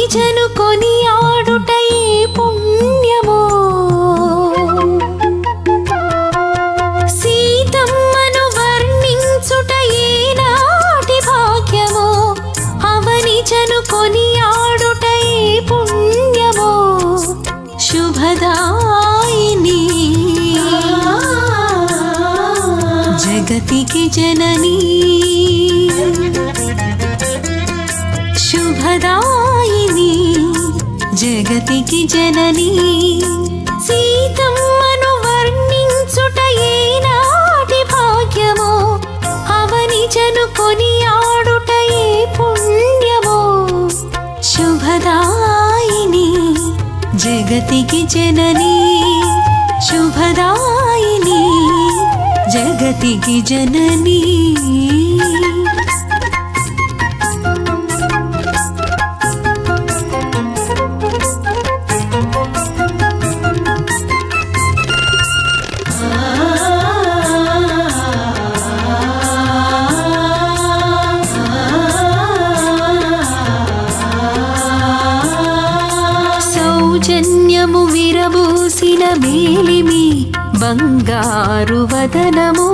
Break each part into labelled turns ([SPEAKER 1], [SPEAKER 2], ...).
[SPEAKER 1] నిజను కొని ఆడుటయే పుణ్యమో సీతమ్మను వర్ణించుటయే నాటి భాగ్యమో అవని జను కొని ఆడుటయే పుణ్యమో శుభదాయిని జగతికి జననీ శుభదాయిని జగతికి జననీ సీతమ్మను వర్ణించుటయే నాటి భాగ్యమో అవని జను కొని ఆడుటయే పుణ్యమో శుభదాయిని జగతికి జననీ శుభదాయిని జగతికి జననీ సౌజన్యము విరబూసిన మేలిమి బంగారు వదనము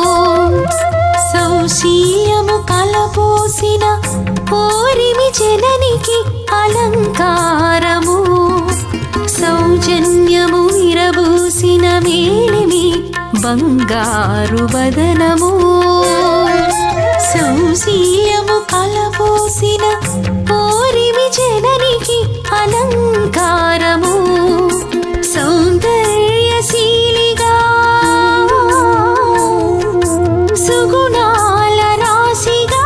[SPEAKER 1] సౌశీయము కలపోసిన పోరిమి జననికి అలంకారము సౌజన్యము విరబూసిన మేలిమి బంగారు వదనము సౌశీయము కలపోసిన పోరిమి జననికి అలంకారము సౌందర్యశీలిగా సుగుణాల రాశిగా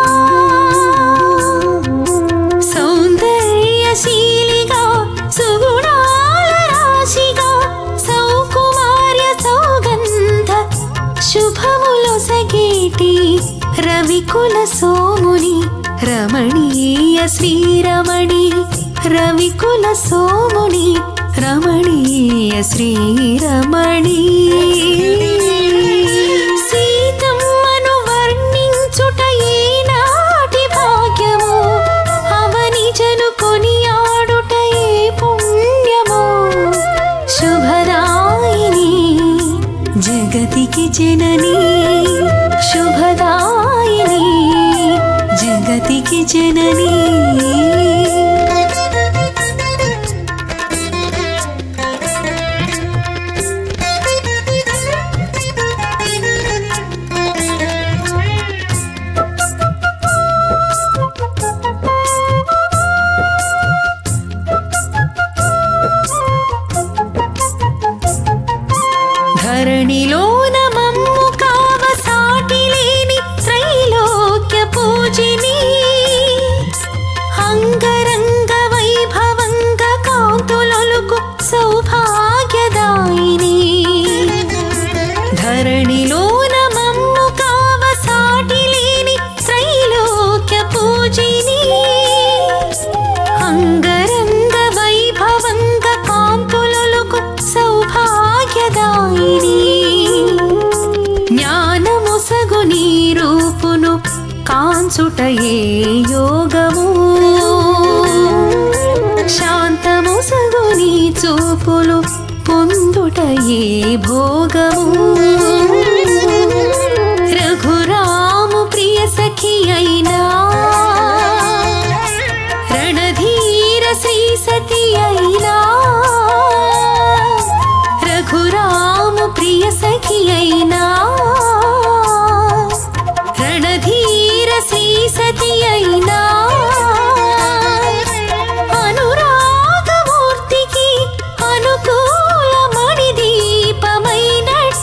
[SPEAKER 1] సౌందర్యశీలిగా సుగుణాల రాశిగా సౌకుమార్య సౌగంధ శుభములు సగేటి రవికుల సోముని రమణీయ శ్రీరమణి రవికుల సోముని రమణీయ శ్రీరమణి సీతమ్మను వర్ణించుటయే నాటి భాగ్యము అవని జను కొని ఆడుటయే పుణ్యమో శుభదాయిని జగతికి జననీ శుభదాయిని జగతికి జననీ ధరణిలోన మమ్ము కావ సాటి లేని త్రైలోక్య పూజిని అంగరంగ వైభవంగ కాంతులొలుకు సౌభాగ్యదాయిని ధరణిలోన మమ్ము కావ సాటి లేని త్రైలోక్య పూజిని అంగరంగ వైభవంగ కాంతులొలుకు సౌభాగ్యదాయిని జ్ఞానముసగు నీ రూపును కాంచుటయే యోగము శాంతముసగు నీ చూపులు పొందుటయే భోగము రఘురాము ప్రియ సఖి అయినా రణధీర శ్రీ సతి అయినా రఘురాము ప్రియ సఖి అయినా రణధీర శ్రీ సతి అయినా అనురాగమూర్తికి అనుకూలమణి దీపమైనట్టి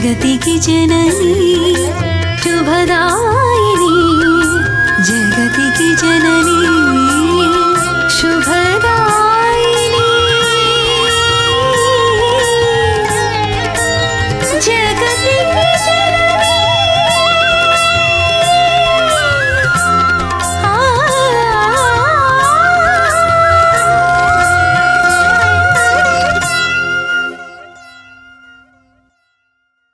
[SPEAKER 1] జగతికి జననీ